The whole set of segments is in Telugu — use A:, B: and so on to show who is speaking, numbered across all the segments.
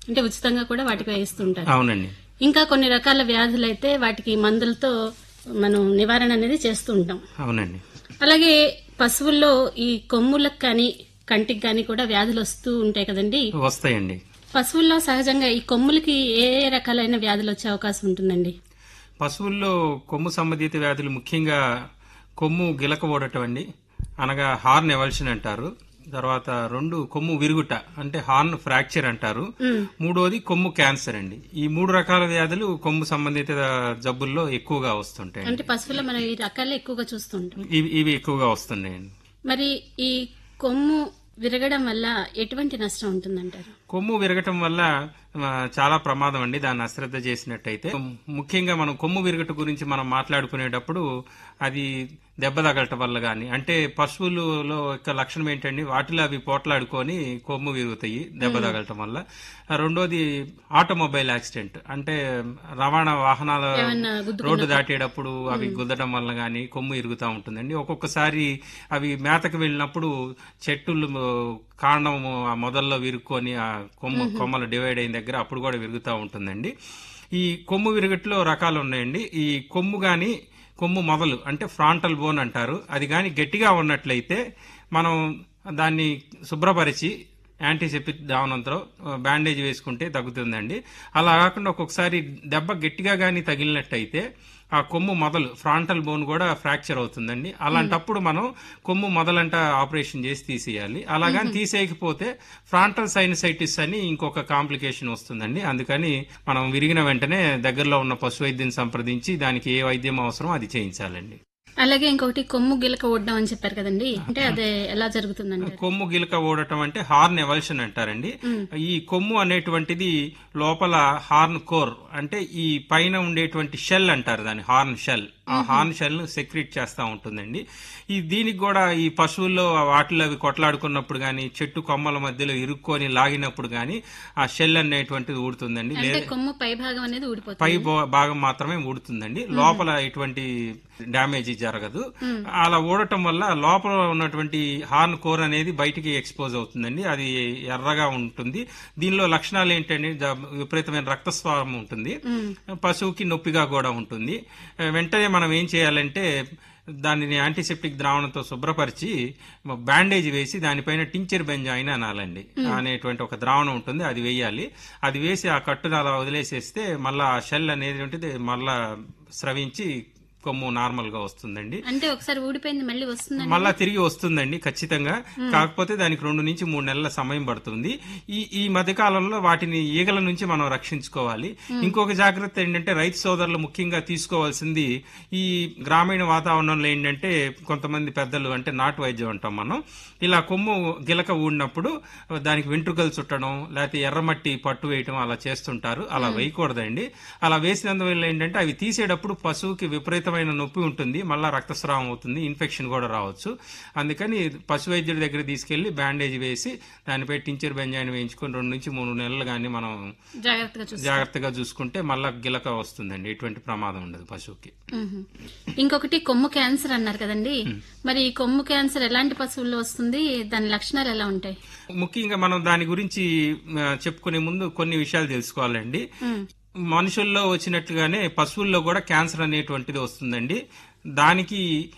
A: అంటే ఉచితంగా కూడా వాటికి వేస్తుంటారు
B: అవునండి
A: ఇంకా కొన్ని రకాల వ్యాధులు అయితే వాటికి మందులతో మనం నివారణ అనేది చేస్తూ ఉంటాం
B: అవునండి
A: అలాగే పశువుల్లో ఈ కొమ్ములకు కానీ కంటికి కానీ కూడా వ్యాధులు వస్తూ ఉంటాయి కదండి
B: వస్తాయండి
A: పశువుల్లో సహజంగా ఈ కొమ్ములకి ఏ ఏ రకాలైన వ్యాధులు వచ్చే అవకాశం ఉంటుందండి
B: పశువుల్లో కొమ్ము సంబంధిత వ్యాధులు ముఖ్యంగా కొమ్ము గిలక ఓడటం అండి అనగా హార్న్ ఎవల్షన్ అంటారు తర్వాత రెండు కొమ్ము విరుగుట అంటే హార్న్ ఫ్రాక్చర్ అంటారు మూడోది కొమ్ము క్యాన్సర్ అండి ఈ మూడు రకాల వ్యాధులు కొమ్ము సంబంధిత జబ్బుల్లో ఎక్కువగా వస్తుంటాయి
A: అంటే పశువుల్లో మనం ఈ రకాలే ఎక్కువగా చూస్తుంటాం
B: ఇవి ఇవి ఎక్కువగా వస్తున్నాయండి
A: మరి ఈ కొమ్ము విరగడం వల్ల ఎటువంటి నష్టం ఉంటుందంటారు
B: కొమ్ము విరగటం వల్ల ఆ, చాలా ప్రమాదం అండి దాన్ని అశ్రద్ధ చేసినట్టయితే ముఖ్యంగా మనం కొమ్ము విరగట గురించి మనం మాట్లాడుకునేటప్పుడు అది దెబ్బ తగలటం వల్ల గాని అంటే పశువులలో యొక్క లక్షణం ఏంటండి వాటిలో అవి పోట్లాడుకొని కొమ్ము విరుగుతాయి దెబ్బ తగలటం వల్ల ఆ, రెండోది ఆటోమొబైల్ యాక్సిడెంట్ అంటే రవాణా వాహనాల
A: ఏమన్నా గుద్దుకున్న-
B: రోడ్డు దాటేటప్పుడు అవి గుద్దడం వల్ల గాని కొమ్ము ఇరుగుతూ ఉంటుందండి ఒక్కొక్కసారి అవి మేతకు వెళ్ళినప్పుడు చెట్టులు కాండం ఆ మొదల్లో విరుక్కొని ఆ కొమ్ము కొమ్మలు డివైడ్ అయిన దగ్గర అప్పుడు కూడా విరుగుతూ ఉంటుందండి ఈ కొమ్ము విరగట్లో రకాలు ఉన్నాయండి ఈ కొమ్ము గాని కొమ్ము మొదలు అంటే ఫ్రాంటల్ బోన్ అంటారు అది గాని గట్టిగా ఉన్నట్లయితే మనం దాన్ని శుభ్రపరిచి యాంటీసెప్టిక్ దావనంతో బ్యాండేజ్ వేసుకుంటే తగ్గుతుందండి అలా కాకుండా ఒక్కొక్కసారి దెబ్బ గట్టిగా గానీ తగిలినట్టయితే ఆ కొమ్ము మొదలు ఫ్రాంటల్ బోన్ కూడా ఫ్రాక్చర్ అవుతుందండి అలాంటప్పుడు మనం కొమ్ము మొదలంట ఆపరేషన్ చేసి తీసేయాలి అలాగని తీసేయకపోతే ఫ్రాంటల్ సైనసైటిస్ అని ఇంకొక కాంప్లికేషన్ వస్తుందండి అందుకని మనం విరిగిన వెంటనే దగ్గరలో ఉన్న పశు వైద్యం సంప్రదించి దానికి ఏ వైద్యం అవసరం అది చేయించాలండి
A: అలాగే ఇంకొకటి కొమ్ము గిలక ఒడ్డం అని చెప్పారు కదండి అంటే అదే ఎలా జరుగుతుందంటారు
B: కొమ్ము గిలక ఓడటం అంటే హార్న్ ఎవల్షన్ అంటారండి ఈ కొమ్ము అనేటువంటిది లోపల హార్న్ కోర్ అంటే ఈ పైన ఉండేటువంటి షెల్ అంటారు దాన్ని హార్న్ షెల్ ఆ హార్న్ షెల్ ను సెక్రెట్ చేస్తా ఉంటుందండి ఈ దీనికి కూడా ఈ పశువుల్లో వాటిలో అవి కొట్లాడుకున్నప్పుడు గాని చెట్టు కొమ్మల మధ్యలో ఇరుక్కొని లాగినప్పుడు గాని ఆ షెల్ అనేటువంటిది ఊడుతుందండి
A: అంటే
B: లేదా
A: కొమ్ము పై భాగం అనేది ఊడిపోతుంది
B: పై భా- భాగం మాత్రమే ఊడుతుందండి లోపల ఎటువంటి డ్యామేజ్ జరగదు అలా ఊడటం వల్ల లోపల ఉన్నటువంటి హార్న్ కోర్ అనేది బయటికి ఎక్స్పోజ్ అవుతుందండి అది ఎర్రగా ఉంటుంది దీనిలో లక్షణాలు ఏంటంటే జ- విపరీతమైన రక్తస్రావం ఉంటుంది పశువుకి నొప్పిగా కూడా ఉంటుంది ఆ, వెంటనే మనం ఏం చేయాలంటే దానిని యాంటీసెప్టిక్ ద్రావణంతో శుభ్రపరిచి బ్యాండేజ్ వేసి దానిపైన టించర్ బెంజాయిన్ అనాలండి అనేటువంటి ఒక ద్రావణం ఉంటుంది అది వేయాలి అది వేసి ఆ కట్టును అలా వదిలేసేస్తే మళ్ళా ఆ షెల్ అనేది ఉంటుంది మళ్ళా స్రవించి కొమ్ము నార్మల్ గా వస్తుందండి
A: అంటే ఒకసారి ఊడిపోయింది మళ్ళీ వస్తుందండి
B: మళ్ళా తిరిగి వస్తుందండి ఖచ్చితంగా కాకపోతే దానికి రెండు నుంచి మూడు నెలల సమయం పడుతుంది ఈ ఈ మధ్య కాలంలో వాటిని ఈగల నుంచి మనం రక్షించుకోవాలి ఇంకొక జాగ్రత్త ఏంటంటే రైతు సోదరులు ముఖ్యంగా తీసుకోవాల్సింది ఈ గ్రామీణ వాతావరణంలో ఏంటంటే కొంతమంది పెద్దలు అంటే నాటు వైద్యం అంటాం మనం ఇలా కొమ్ము గిలక ఊడినప్పుడు దానికి వెంట్రుకలు చుట్టడం లేకపోతే ఎర్రమట్టి పట్టు వేయటం అలా చేస్తుంటారు అలా వేయకూడదండి అలా వేసినందువల్ల ఏంటంటే అవి తీసేటప్పుడు పశువుకి విపరీతమైన నొప్పి ఉంటుంది మళ్ళా రక్తస్రావం అవుతుంది ఇన్ఫెక్షన్ కూడా రావచ్చు అందుకని పశు వైద్యుడి దగ్గర తీసుకెళ్లి బ్యాండేజ్ వేసి దానిపై టించర్ బెంజాయిన్ వేయించుకొని రెండు నుంచి మూడు నెలలు కానీ మనం
A: జాగ్రత్తగా చూసి
B: జాగ్రత్తగా చూసుకుంటే మళ్ళా గిలక వస్తుందండి ఎటువంటి ప్రమాదం ఉండదు పశువుకి
A: మ్మ్. ఇంకొకటి కొమ్ము క్యాన్సర్ అన్నారు కదండి మరి ఈ కొమ్ము క్యాన్సర్ ఎలాంటి పశువుల్లో వస్తుంది దాని లక్షణాలు ఎలా ఉంటాయి
B: ముఖ్యంగా మనం దాని గురించి ఆ, చెప్పుకునే ముందు కొన్ని విషయాలు తెలుసుకోవాలండి మనుషుల్లో వచ్చినట్లుగానే పశువుల్లో కూడా క్యాన్సర్ అనేటువంటిది వస్తుందండి దానికి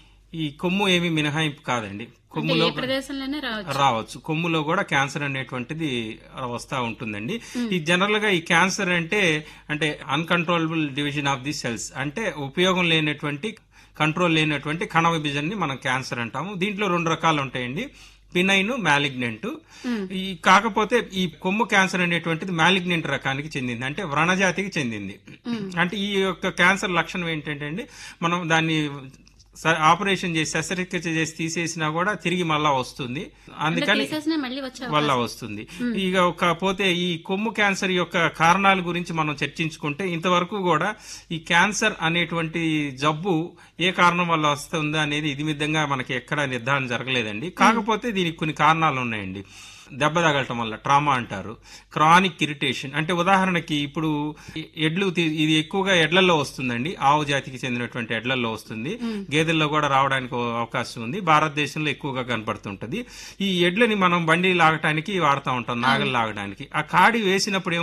B: ఈ కొమ్ము ఏమి మినహాయింపు కాదండి
A: అంటే
B: కొమ్ములో
A: ఏ ప్రదేశంలోనే రావచ్చు
B: రావచ్చు కొమ్ములో కూడా క్యాన్సర్ అనేటువంటిది వస్తా ఉంటుందండి ఈ జనరల్ గా ఈ క్యాన్సర్ అంటే అంటే uncontrollable division of the cells అంటే ఉపయోగం లేనటువంటి కంట్రోల్ లేనటువంటి కణ విభజనని మనం క్యాన్సర్ అంటాము దీంట్లో రెండు రకాలు ఉంటాయండి పినైన్ మ్యాలిగ్నెంట్ ఈ కాకపోతే ఈ కొమ్ము క్యాన్సర్ అనేటువంటిది మ్యాలిగ్నెంట్ రకానికి చెందింది అంటే వ్రణజాతికి చెందింది అంటే ఈ యొక్క క్యాన్సర్ లక్షణం ఏంటంటే అండి మనం దాన్ని స- ఆపరేషన్ చేసి శస్త్రచికిత్స చేసి తీసేసినా కూడా తిరిగి మళ్ళా వస్తుంది అందుకని
A: తీసేసినా మళ్ళీ వచ్చే
B: వల్ల వస్తుంది ఇక కాకపోతే ఈ కొమ్ము క్యాన్సర్ యొక్క కారణాల గురించి మనం చర్చించుకుంటే ఇంతవరకు కూడా ఈ క్యాన్సర్ అనేటువంటి జబ్బు ఏ కారణం వల్ల వస్తుంది అనేది ఇది విధంగా మనకి ఎక్కడ నిర్ధారణ జరగలేదండి కాకపోతే దీనికి కొన్ని కారణాలు ఉన్నాయండి దెబ్బ తగలటం వల్ల ట్రామా అంటారు క్రానిక్ ఇరిటేషన్ అంటే ఉదాహరణకి ఇప్పుడు ఎడ్లు తీ- ఇది ఎక్కువగా ఎడ్లల్లో వస్తుందండి ఆవు జాతికి చెందినటువంటి ఎడ్లల్లో వస్తుంది గేదెల్లో కూడా రావడానికి అవకాశం ఉంది భారతదేశంలో ఎక్కువగా కనపడుతుంటది ఈ ఎడ్లని మనం బండి లాగటానికి వాడుతూ ఉంటాం నాగలు లాగడానికి ఆ కాడి వేసినప్పుడు